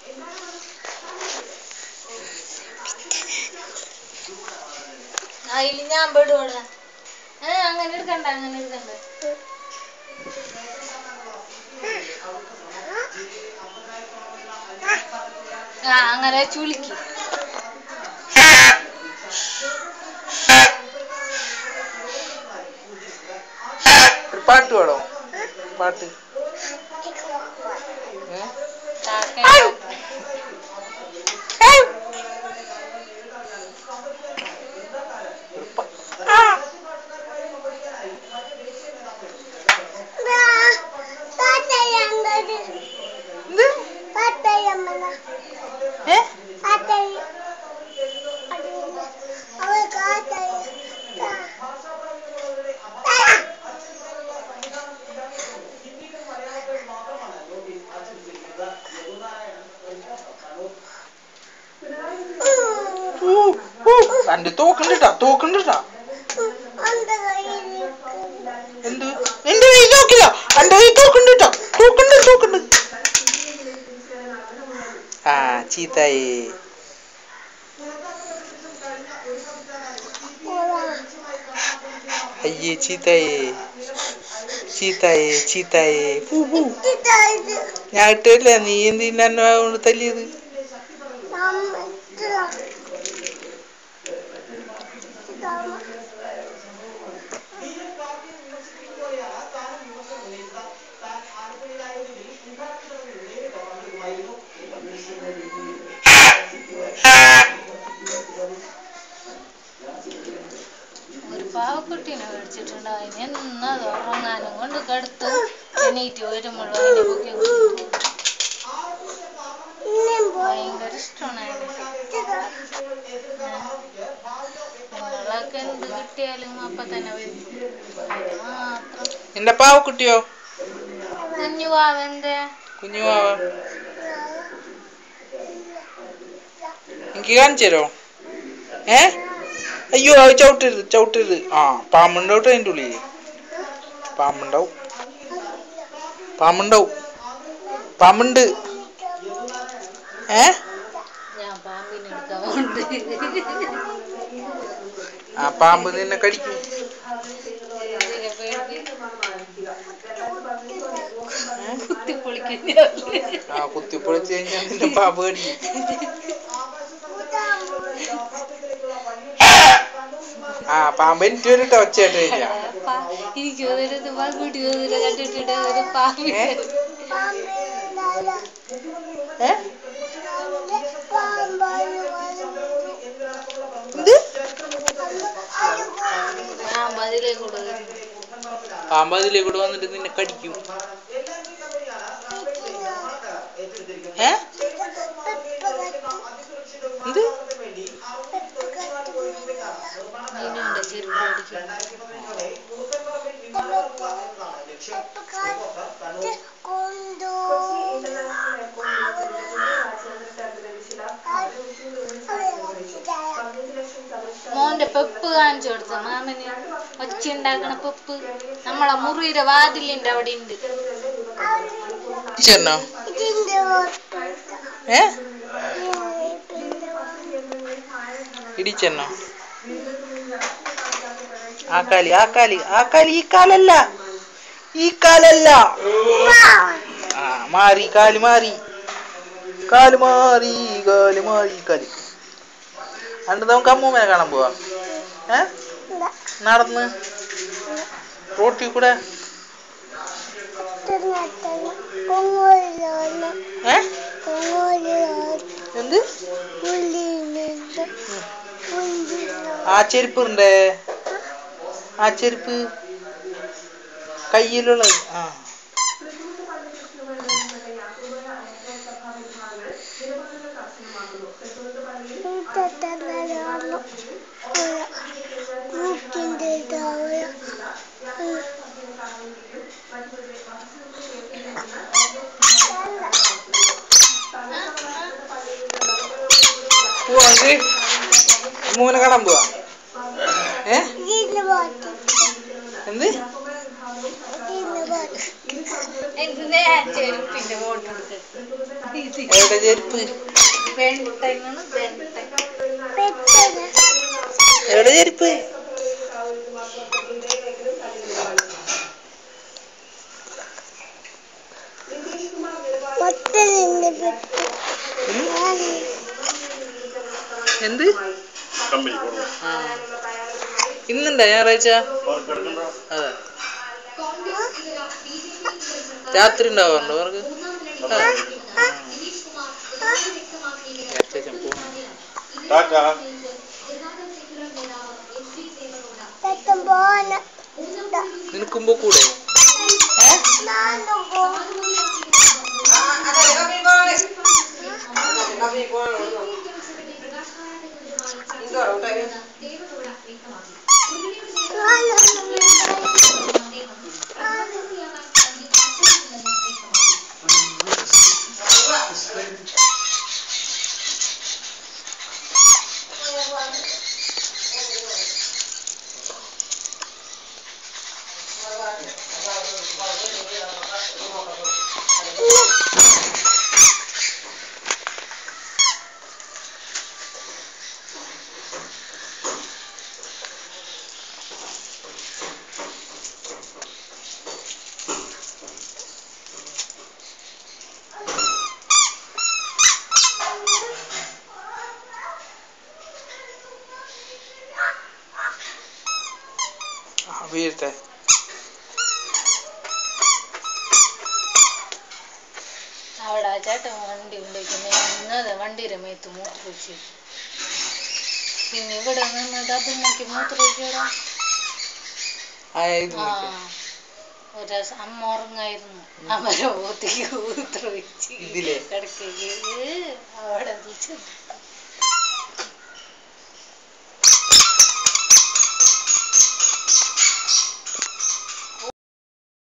അതിൽ ഞാൻ പെടുവാടാ ഏ അങ്ങനെ എടുക്കണ്ട അങ്ങനെ എടുക്കണ്ട ആ അങ്ങനെ ചുളുക്കി ഒരു പാട്ട് പാടോ പാട്ട് ഏ? ഒരു പ- ഏ? ഊ, ഊ. അന്റെ തോക്കണ്ടിട്ടാ തോക്കണ്ടിട്ടാ എന്ത് എന്റെ കൈ തോക്കില്ല എന്റെ കൈ തോക്കണ്ടിട്ടാ തോക്കണ്ട് തോക്കണ്ട് ആ ചീത്തായി അയ്യേ ചീത്തായി ചീത്തായി ചീത്തായി പൂ പൂ ഞാൻ ഇട്ടില്ല നീ എന്തിനാ എന്നെ കൊണ്ട് തല്ലിയത് ഒരു പാവക്കുട്ടീനെ മേടിച്ചിട്ടുണ്ട് അതിന് എന്നത് ഉറങ്ങാനും കൊണ്ട് കടുത്തു എണീറ്റ് വരുമ്പോഴും അതിനെ പൊക്കി കൊണ്ടുപോകും. ഭയങ്കര ഇഷ്ടമാണ് നിങ്ങളൊക്കെ എന്ത് കിട്ടിയാലും അപ്പൊ തന്നെ വരും അതിന് മാത്രം നിന്റെ പാവക്കുട്ടിയോ കുഞ്ഞു പാവന്റെ കുഞ്ഞു പാവ എനിക്ക് കാണിച്ചു തരോ ഏ അയ്യോ അത് ചവിട്ടരുത് ചവിട്ടരുത് ആ പാമ്പുണ്ടാവും അതിൻ്റെ ഉള്ളിൽ പാമ്പുണ്ടാവും പാമ്പുണ്ടാവും പാമ്പുണ്ട് ഏ ഞാൻ പാമ്പിനെ എടുക്കാൻ പോകുന്നുണ്ട് ആ പാമ്പ് നിന്നെ കടിക്കും ഇതിനെ പേടിച്ച് ഏ? കുത്തി പൊളിക്കുന്നതല്ലേ ആ കുത്തിപ്പൊളിച്ച് കഴിഞ്ഞാൽ നിന്നെ പാമ്പ് കടിക്കും ആ പാമ്പ് എനിക്ക് വരട്ടെ ഒച്ചയായിട്ട് കഴിഞ്ഞാ എനിക്ക് തോന്നുന്നത് പാൽക്കുട്ടി തോന്നില്ല കണ്ടിട്ടുണ്ട് ഒരു പാമ്പിനെ ഏ? ഏ എന്ത് പാമ്പ് അതിലേക്ക് കൂടെ വരും. പാമ്പ് അതിലേക്ക് കൂടെ വന്നിട്ട് നിന്നെ കടിക്കും ഏ എന്ത് ഇതിനുണ്ട് ചെരുപ്പ് അടിക്കും മോന്റെ പെപ്പ് കാണിച്ചു കൊടുത്ത മാമന് ഒച്ച ഉണ്ടാക്കണ പെപ്പ് നമ്മളെ മുറിയുടെ വാതിലിന്റെ അവിടെ ഉണ്ട് ചെന്നോ ഏ ഇടിച്ചെന്നോ ആ കാലി ആ കാലി ആ കാലി ഈ കാലല്ല ഈ കാലല്ല ആ മാറി കാല് മാറി കാല് മാറി കാല് മാറി കാല് അണ്ട് നമുക്ക് അമ്മൂമ്മനെ കാണാൻ പോവാ ഏ നടന്ന് റോട്ടിൽ കൂടെ ഏ എന്ത് ആ ചെരുപ്പുണ്ടേ ആ ചെരുപ്പ് കയ്യിലുള്ളത് ആ പോവാ നമുക്ക് അമ്മൂമ്മനെ കാണാൻ പോവാ ഏ എന്ത് എന്തിനാ ചെരുപ്പിന്റെ ഫോട്ടോ എടുക്കുക എവിടെ ചെരുപ്പ് വെണ്ടങ്ങണ് വെണ്ട എവിടെ ചെരുപ്പ് എന്ത് കമ്പനി കൊടുക്കും ആ ഇന്നുണ്ടോ ഞായറാഴ്ച അതെ രാത്രി ഉണ്ടാവാറുണ്ടോ അവർക്ക് ആ. രാത്രി ഞാൻ പോണം. ടാറ്റ നിനക്കുമ്പോ കൂടെ ആ വീഴട്ടെ അവിടെ ആ ചേട്ടൻ വണ്ടി ഉണ്ടാക്കുന്നത് ഇന്നത് വണ്ടിയുടെ മേത്ത് മൂത്രമൊഴിച്ച് പിന്നെ ഇവിടെ നിന്നത് അതിനൊക്കെ മൂത്രമൊഴിക്കടാ ആ ഇത് ആ നിക്ക്. ഒരു ദിവസം അമ്മ ഉറങ്ങായിരുന്നു അവരെ ഓത്തിക്ക് മൂത്രമൊഴിച്ച് ഇതിലെ? കിടക്കുകയും അവിടെ ചെന്ന്